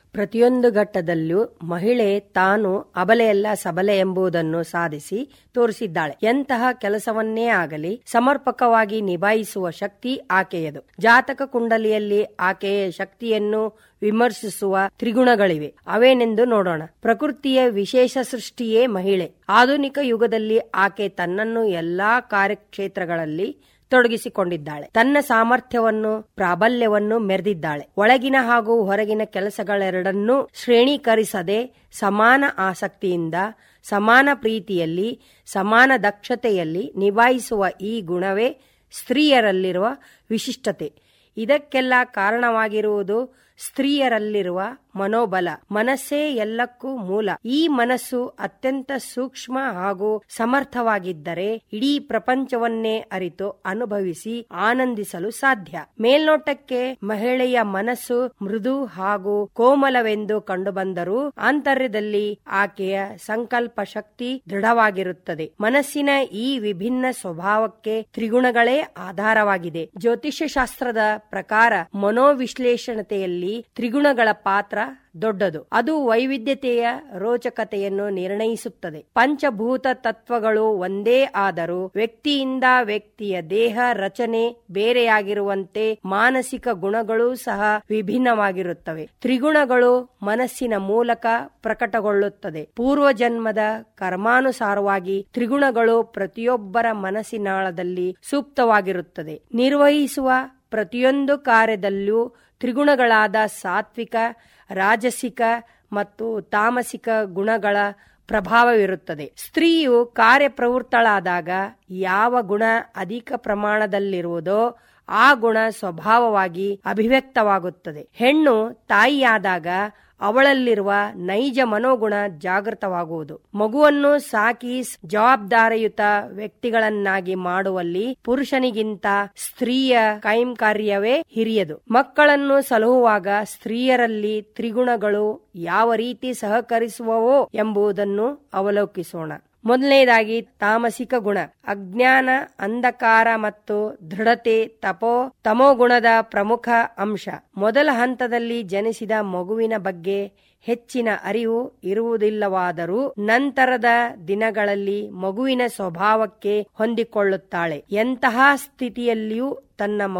ಪ್ರತಿಯೊಂದು ಘಟ್ಟದಲ್ಲೂ ಮಹಿಳೆ ತಾನು ಅಬಲೆಯಲ್ಲ ಸಬಲೆ ಎಂಬುದನ್ನು ಸಾಧಿಸಿ ತೋರಿಸಿದ್ದಾಳೆ ಎಂತಹ ಕೆಲಸವನ್ನೇ ಆಗಲಿ ಸಮರ್ಪಕವಾಗಿ ನಿಭಾಯಿಸುವ ಶಕ್ತಿ ಆಕೆಯದು ಜಾತಕ ಕುಂಡಲಿಯಲ್ಲಿ ಆಕೆಯ ಶಕ್ತಿಯನ್ನು ವಿಮರ್ಶಿಸುವ ತ್ರಿಗುಣಗಳಿವೆ ಅವೇನೆಂದು ನೋಡೋಣ ಪ್ರಕೃತಿಯ ವಿಶೇಷ ಸೃಷ್ಟಿಯೇ ಮಹಿಳೆ ಆಧುನಿಕ ಯುಗದಲ್ಲಿ ಆಕೆ ತನ್ನನ್ನು ಎಲ್ಲಾ ಕಾರ್ಯಕ್ಷೇತ್ರಗಳಲ್ಲಿ ತೊಡಗಿಸಿಕೊಂಡಿದ್ದಾಳೆ ತನ್ನ ಸಾಮರ್ಥ್ಯವನ್ನು ಪ್ರಾಬಲ್ಯವನ್ನು ಮೆರೆದಿದ್ದಾಳೆ ಒಳಗಿನ ಹಾಗೂ ಹೊರಗಿನ ಕೆಲಸಗಳೆರಡನ್ನೂ ಶ್ರೇಣೀಕರಿಸದೆ ಸಮಾನ ಆಸಕ್ತಿಯಿಂದ ಸಮಾನ ಪ್ರೀತಿಯಲ್ಲಿ ಸಮಾನ ದಕ್ಷತೆಯಲ್ಲಿ ನಿಭಾಯಿಸುವ ಈ ಗುಣವೇ ಸ್ತ್ರೀಯರಲ್ಲಿರುವ ವಿಶಿಷ್ಟತೆ ಇದಕ್ಕೆಲ್ಲ ಕಾರಣವಾಗಿರುವುದು ಸ್ತ್ರೀಯರಲ್ಲಿರುವ ಮನೋಬಲ ಮನಸ್ಸೇ ಎಲ್ಲಕ್ಕೂ ಮೂಲ ಈ ಮನಸ್ಸು ಅತ್ಯಂತ ಸೂಕ್ಷ್ಮ ಹಾಗೂ ಸಮರ್ಥವಾಗಿದ್ದರೆ ಇಡೀ ಪ್ರಪಂಚವನ್ನೇ ಅರಿತು ಅನುಭವಿಸಿ ಆನಂದಿಸಲು ಸಾಧ್ಯ ಮೇಲ್ನೋಟಕ್ಕೆ ಮಹಿಳೆಯ ಮನಸ್ಸು ಮೃದು ಹಾಗೂ ಕೋಮಲವೆಂದು ಕಂಡುಬಂದರೂ ಆಂತರ್ಯದಲ್ಲಿ ಆಕೆಯ ಸಂಕಲ್ಪ ಶಕ್ತಿ ದೃಢವಾಗಿರುತ್ತದೆ ಮನಸ್ಸಿನ ಈ ವಿಭಿನ್ನ ಸ್ವಭಾವಕ್ಕೆ ತ್ರಿಗುಣಗಳೇ ಆಧಾರವಾಗಿದೆ ಜ್ಯೋತಿಷ್ಯ ಶಾಸ್ತ್ರದ ಪ್ರಕಾರ ಮನೋವಿಶ್ಲೇಷಣತೆಯಲ್ಲಿ ತ್ರಿಗುಣಗಳ ಪಾತ್ರ ದೊಡ್ಡದು ಅದು ವೈವಿಧ್ಯತೆಯ ರೋಚಕತೆಯನ್ನು ನಿರ್ಣಯಿಸುತ್ತದೆ ಪಂಚಭೂತ ತತ್ವಗಳು ಒಂದೇ ಆದರೂ ವ್ಯಕ್ತಿಯಿಂದ ವ್ಯಕ್ತಿಯ ದೇಹ ರಚನೆ ಬೇರೆಯಾಗಿರುವಂತೆ ಮಾನಸಿಕ ಗುಣಗಳೂ ಸಹ ವಿಭಿನ್ನವಾಗಿರುತ್ತವೆ ತ್ರಿಗುಣಗಳು ಮನಸ್ಸಿನ ಮೂಲಕ ಪ್ರಕಟಗೊಳ್ಳುತ್ತದೆ ಪೂರ್ವಜನ್ಮದ ಕರ್ಮಾನುಸಾರವಾಗಿ ತ್ರಿಗುಣಗಳು ಪ್ರತಿಯೊಬ್ಬರ ಮನಸ್ಸಿನಾಳದಲ್ಲಿ ಸೂಕ್ತವಾಗಿರುತ್ತದೆ ನಿರ್ವಹಿಸುವ ಪ್ರತಿಯೊಂದು ಕಾರ್ಯದಲ್ಲೂ ತ್ರಿಗುಣಗಳಾದ ಸಾತ್ವಿಕ ರಾಜಸಿಕ ಮತ್ತು ತಾಮಸಿಕ ಗುಣಗಳ ಪ್ರಭಾವವಿರುತ್ತದೆ ಸ್ತ್ರೀಯು ಕಾರ್ಯಪ್ರವೃತ್ತಳಾದಾಗ ಯಾವ ಗುಣ ಅಧಿಕ ಪ್ರಮಾಣದಲ್ಲಿರುವುದೋ ಆ ಗುಣ ಸ್ವಭಾವವಾಗಿ ಅಭಿವ್ಯಕ್ತವಾಗುತ್ತದೆ ಹೆಣ್ಣು ತಾಯಿಯಾದಾಗ ಅವಳಲ್ಲಿರುವ ನೈಜ ಮನೋಗುಣ ಜಾಗೃತವಾಗುವುದು ಮಗುವನ್ನು ಸಾಕಿ ಜವಾಬ್ದಾರಿಯುತ ವ್ಯಕ್ತಿಗಳನ್ನಾಗಿ ಮಾಡುವಲ್ಲಿ ಪುರುಷನಿಗಿಂತ ಸ್ತ್ರೀಯ ಕೈಂಕಾರ್ಯವೇ ಹಿರಿಯದು ಮಕ್ಕಳನ್ನು ಸಲಹುವಾಗ ಸ್ತ್ರೀಯರಲ್ಲಿ ತ್ರಿಗುಣಗಳು ಯಾವ ರೀತಿ ಸಹಕರಿಸುವವೋ ಎಂಬುದನ್ನು ಅವಲೋಕಿಸೋಣ ಮೊದಲನೇದಾಗಿ ತಾಮಸಿಕ ಗುಣ ಅಜ್ಞಾನ ಅಂಧಕಾರ ಮತ್ತು ದೃಢತೆ ತಪೋ ತಮೋಗುಣದ ಪ್ರಮುಖ ಅಂಶ ಮೊದಲ ಹಂತದಲ್ಲಿ ಜನಿಸಿದ ಮಗುವಿನ ಬಗ್ಗೆ ಹೆಚ್ಚಿನ ಅರಿವು ಇರುವುದಿಲ್ಲವಾದರೂ ನಂತರದ ದಿನಗಳಲ್ಲಿ ಮಗುವಿನ ಸ್ವಭಾವಕ್ಕೆ ಹೊಂದಿಕೊಳ್ಳುತ್ತಾಳೆ ಎಂತಹ ಸ್ಥಿತಿಯಲ್ಲಿಯೂ ತನ್ನ